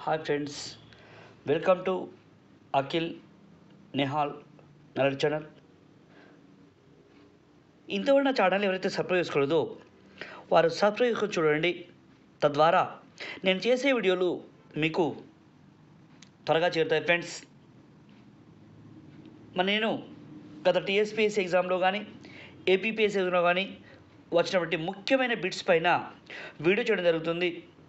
hi friends welcome to Akhil Nihal నలర్ channel ఇంతవరకు నా ఛానల్ ఎవరైతే సబ్స్క్రైబ్ చేసుకోలేదో వారు సబ్స్క్రైబ్ చేసుకొని చూడండి తద్వారా నేను చేసే వీడియోలు మీకు త్వరగా చేరుతాయి ఫ్రెండ్స్ మరి నేను గత టీఎస్పీఎస్సీ ఎగ్జామ్లో కానీ ఏపీపీఎస్సీ ఎగ్జామ్లో కానీ వచ్చినటువంటి ముఖ్యమైన బిట్స్ పైన వీడియో చేయడం జరుగుతుంది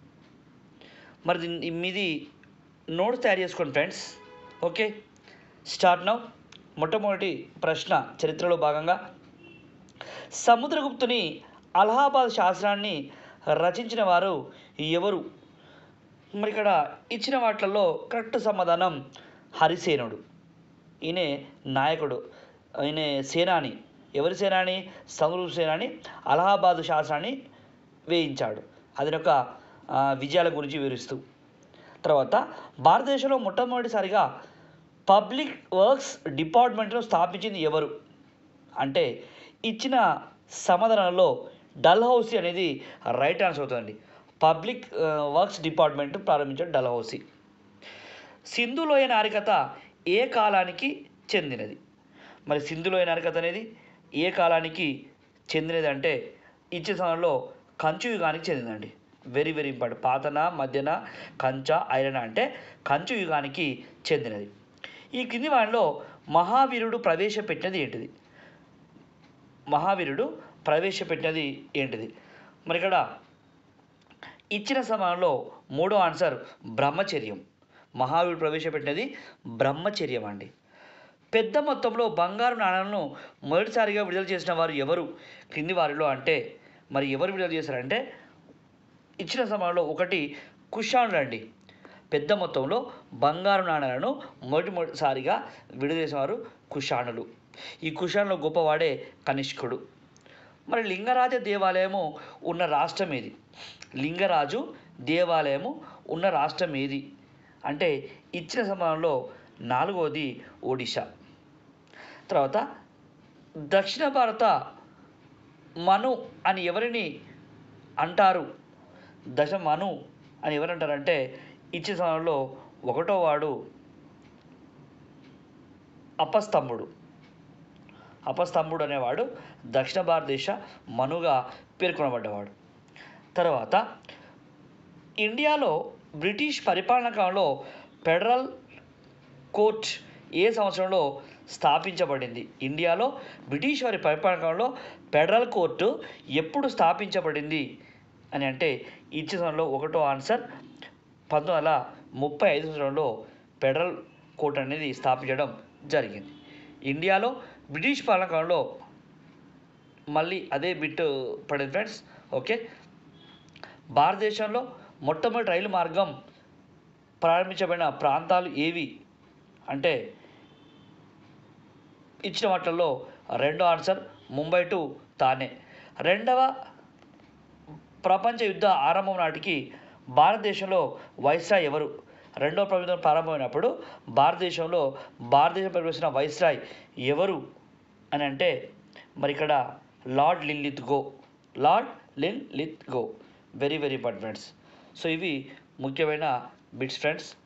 మరి దీన్ని మీది నోట్స్ తయారు చేసుకోండి ఫ్రెండ్స్ ఓకే స్టార్ట్ నౌ మొట్టమొదటి ప్రశ్న చరిత్రలో భాగంగా సముద్రగుప్తుని అలహాబాద్ శాసనాన్ని రచించిన వారు ఎవరు మరి ఇక్కడ ఇచ్చిన వాటిల్లో కరెక్ట్ సమాధానం హరిసేనుడు ఈయనే నాయకుడు ఈయన సేనాని ఎవరి సేనాని సముద్రగుప్త సేనాని అలహాబాద్ శాసనాన్ని వేయించాడు అది ఒక ఆ, విజయాల గురించి వివరిస్తూ తర్వాత భారతదేశంలో మొట్టమొదటిసారిగా పబ్లిక్ వర్క్స్ డిపార్ట్మెంట్ను స్థాపించింది ఎవరు అంటే ఇచ్చిన సమాధానంలో డల్ హౌసీ అనేది రైట్ ఆన్సర్ అవుతుంది పబ్లిక్ ఆ, వర్క్స్ డిపార్ట్మెంట్ ప్రారంభించిన డల్ హౌసీ సింధులోయ నారికత ఏ కాలానికి చెందినది మరి సింధులోయ నారికత అనేది ఏ కాలానికి చెందినది అంటే ఇచ్చే సమయంలో కంచు యుగానికి చెందిందండి వెరీ వెరీ ఇంపార్టెంట్ పాతన మధ్యన కంచ ఐరణ అంటే కంచు యుగానికి చెందినది ఈ కింది వాటిలో మహావీరుడు ప్రవేశపెట్టినది ఏంటిది మహావీరుడు ప్రవేశపెట్టినది ఏంటిది మరి ఇక్కడ ఇచ్చిన సమయంలో మూడో ఆన్సర్ బ్రహ్మచర్యం మహావీరుడు ప్రవేశపెట్టినది బ్రహ్మచర్యం అండి పెద్ద మొత్తంలో బంగారు నాణాలను మొదటిసారిగా విడుదల చేసిన వారు ఎవరు కింది వారిలో అంటే మరి ఎవరు విడుదల చేశారంటే ఇచ్చిన సమయంలో ఒకటి కుషాణులు అండి పెద్ద మొత్తంలో బంగారు నాణాలను మొదటిసారిగా విడుదల చేసిన వారు కుషాణులు ఈ కుషాణులో గొప్పవాడే కనిష్కుడు మరి లింగరాజ దేవాలయము ఉన్న రాష్ట్రం ఏది లింగరాజు దేవాలయము ఉన్న రాష్ట్రం ఏది అంటే ఇచ్చిన సమయంలో నాలుగోది ఒడిశా తర్వాత దక్షిణ భారత మను అని ఎవరిని అంటారు దశ మను అని ఎవరంటారంటే ఇచ్చే సమయంలో ఒకటో వాడు అపస్తంభుడు అపస్తంభుడు అనేవాడు దక్షిణ భారతదేశ మనుగా పేర్కొనబడ్డవాడు తర్వాత ఇండియాలో బ్రిటిష్ పరిపాలన కాలంలో ఫెడరల్ కోర్ట్ ఏ సంవత్సరంలో స్థాపించబడింది ఇండియాలో బ్రిటిష్ వారి పరిపాలన కాలంలో ఫెడరల్ కోర్టు ఎప్పుడు స్థాపించబడింది అని అంటే ఇచ్చే సమయంలో ఒకటో ఆన్సర్ పంతొమ్మిది వందల ముప్పై ఐదు సంవత్సరంలో ఫెడరల్ కోర్ట్ అనేది స్థాపించడం జరిగింది ఇండియాలో బ్రిటిష్ పాలన కాలంలో మళ్ళీ అదే బిట్ పడింది ఫ్రెండ్స్ ఓకే భారతదేశంలో మొట్టమొదటి రైలు మార్గం ప్రారంభించబడిన ప్రాంతాలు ఏవి అంటే ఇచ్చిన వాటిల్లో రెండో ఆన్సర్ ముంబై టు తానే రెండవ ప్రపంచ యుద్ధ ఆరంభం నాటికి భారతదేశంలో వైస్రాయ్ ఎవరు రెండవ ప్రపంచ యుద్ధం ప్రారంభమైనప్పుడు భారతదేశంలో భారతదేశం పరిపాలించిన వైస్రాయ్ ఎవరు అని అంటే మరి ఇక్కడ Lord Linlithgow Lord Linlithgow very very important friends so ఇవి ముఖ్యమైన బిట్స్ ఫ్రెండ్స్